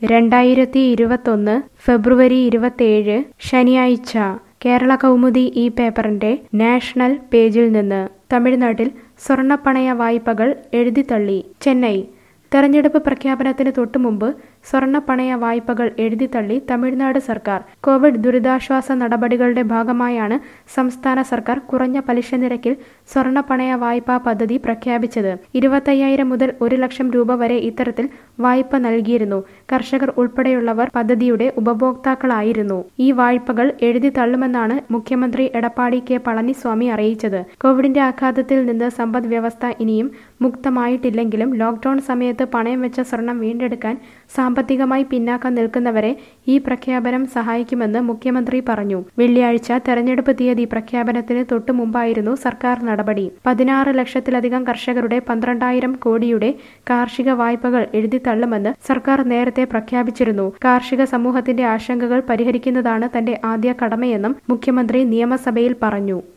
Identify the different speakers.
Speaker 1: രണ്ടായിരത്തി ഇരുപത്തൊന്ന് ഫെബ്രുവരി ഇരുപത്തേഴ് ശനിയാഴ്ച കേരള കൗമുദി ഈ പേപ്പറിന്റെ നാഷണൽ പേജിൽ നിന്ന് തമിഴ്നാട്ടിൽ സ്വർണ്ണപ്പണയ വായ്പകൾ എഴുതിത്തള്ളി ചെന്നൈ തെരഞ്ഞെടുപ്പ് പ്രഖ്യാപനത്തിന് തൊട്ടുമുമ്പ് സ്വർണ്ണപ്പണയ വായ്പകൾ എഴുതിത്തള്ളി തമിഴ്നാട് സർക്കാർ കോവിഡ് ദുരിതാശ്വാസ നടപടികളുടെ ഭാഗമായാണ് സംസ്ഥാന സർക്കാർ കുറഞ്ഞ പലിശ നിരക്കിൽ സ്വർണ്ണപ്പണയ വായ്പാ പദ്ധതി പ്രഖ്യാപിച്ചത് ഇരുപത്തയ്യായിരം മുതൽ ഒരു ലക്ഷം രൂപ വരെ ഇത്തരത്തിൽ വായ്പ നൽകിയിരുന്നു കർഷകർ ഉൾപ്പെടെയുള്ളവർ പദ്ധതിയുടെ ഉപഭോക്താക്കളായിരുന്നു ഈ വായ്പകൾ എഴുതി തള്ളുമെന്നാണ് മുഖ്യമന്ത്രി എടപ്പാടി കെ പളനിസ്വാമി അറിയിച്ചത് കോവിഡിന്റെ ആഘാതത്തിൽ നിന്ന് സമ്പദ് വ്യവസ്ഥ ഇനിയും മുക്തമായിട്ടില്ലെങ്കിലും ലോക്ഡൌൺ സമയത്ത് പണയം വെച്ച സ്വർണം വീണ്ടെടുക്കാൻ സാമ്പത്തികമായി പിന്നാക്കം നിൽക്കുന്നവരെ ഈ പ്രഖ്യാപനം സഹായിക്കുമെന്ന് മുഖ്യമന്ത്രി പറഞ്ഞു വെള്ളിയാഴ്ച തെരഞ്ഞെടുപ്പ് തീയതി പ്രഖ്യാപനത്തിന് തൊട്ടു മുമ്പായിരുന്നു സർക്കാർ നടപടി പതിനാറ് ലക്ഷത്തിലധികം കർഷകരുടെ പന്ത്രണ്ടായിരം കോടിയുടെ കാർഷിക വായ്പകൾ എഴുതിത്തള്ളുമെന്ന് സർക്കാർ നേരത്തെ പ്രഖ്യാപിച്ചിരുന്നു കാർഷിക സമൂഹത്തിന്റെ ആശങ്കകൾ പരിഹരിക്കുന്നതാണ് തന്റെ ആദ്യ കടമയെന്നും മുഖ്യമന്ത്രി നിയമസഭയിൽ പറഞ്ഞു